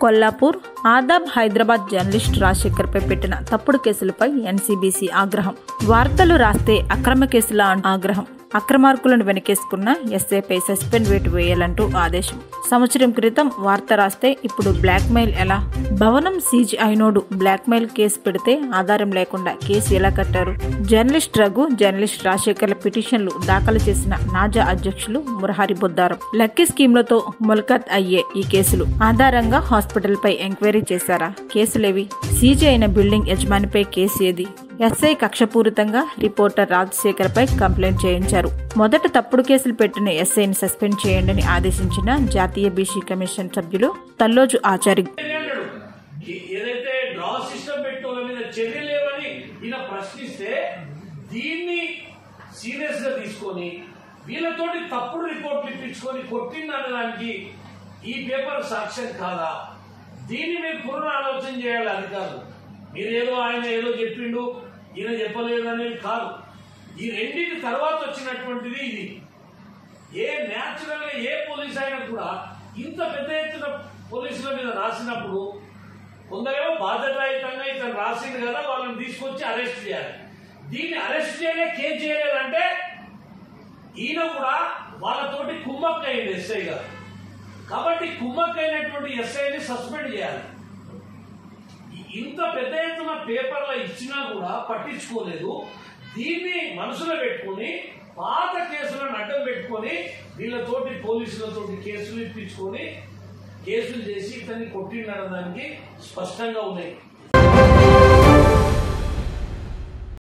కొల్లాపూర్ ఆదాబ్ హైదరాబాద్ జర్నలిస్ట్ రాజశేఖర్పై పెట్టిన తప్పుడు కేసులపై ఎన్సీబీసీ ఆగ్రహం వార్తలు రాస్తే అక్రమ కేసుల ఆగ్రహం అక్రమార్కులను వెనకేసుకున్న ఎస్ఏపై సస్పెండ్ వేటు వేయాలంటూ ఆదేశం సంవత్సరం క్రితం వార్త రాస్తే ఇప్పుడు బ్లాక్మెయిల్ ఎలా భవనం సీజ్ అయినోడు బ్లాక్మెయిల్ కేసు పెడితే ఆధారం లేకుండా కేసు ఎలా కట్టారు జర్నలిస్ట్ రఘు జర్నలిస్ట్ రాజశేఖర్ల పిటిషన్లు దాఖలు చేసిన నాజా అధ్యక్షులు మురహరి బొద్దారం లక్కీ స్కీమ్లతో ములకత్ అయ్యే ఈ కేసులు ఆధారంగా హాస్పిటల్ పై ఎంక్వైరీ చేశారా కేసులేవి సీజ్ అయిన బిల్డింగ్ యజమానిపై కేసు ఏది ఎస్ఐ కక్షపూరితంగా రిపోర్టర్ రాజశేఖర్ పై కంప్లైంట్ చేయించారు మొదట తప్పుడు కేసులు పెట్టిన ఎస్ఐని సస్పెండ్ చేయండి ఆదేశించిన జాతీయ బీసీ కమిషన్ సభ్యులు తల్లోజు ఆచారి అంటాడు ఏ- ఏదైతే డ్రా సిస్టమ్ పెట్టి వాళ్ళ మీద చర్య లేవని ఈయన ప్రశ్నిస్తే దీన్ని సీరియస్ గా తీసుకొని వీళ్ళతోటి తప్పుడు రిపోర్ట్లు ఇప్పించుకొని కొట్టిందనడానికి ఈ పేపర్ సాక్ష్యం కాదా దీన్ని మీరు పునరాలోచన చేయాలి అధికారులు మీరు ఏదో ఆయన ఏదో చెప్పిండు ఈయన చెప్పలేదనేది కాదు ఈ రెండింటి తర్వాత వచ్చినటువంటిది ఇది ఏ న్యాచురల్ గా ఏ పోలీస్ అయినా కూడా ఇంత పెద్ద ఎత్తున పోలీసుల మీద రాసినప్పుడు కొందరేమో బాధ్యతాయుతంగా ఇతను రాసింది కదా వాళ్ళని తీసుకొచ్చి అరెస్ట్ చేయాలి దీన్ని అరెస్ట్ చేయలే కేసు చేయలేదంటే ఈయన కూడా వాళ్ళతోటి కుమ్మక్క అయింది ఎస్ఐ గారు కాబట్టి కుమ్మక్క అయినటువంటి ఎస్ఐని సస్పెండ్ చేయాలి ఇ- ఇంత పెద్ద ఎత్తున పేపర్లు ఇచ్చినా కూడా పట్టించుకోలేదు దీన్ని మనసులో పెట్టుకొని పాత కేసులను అడ్డం పెట్టుకొని వీళ్ళతోటి పోలీసులతోటి కేసులు ఇప్పించుకొని కేసులు చేసి ఇతన్ని కొట్టిండడానికి స్పష్టంగా ఉన్నాయి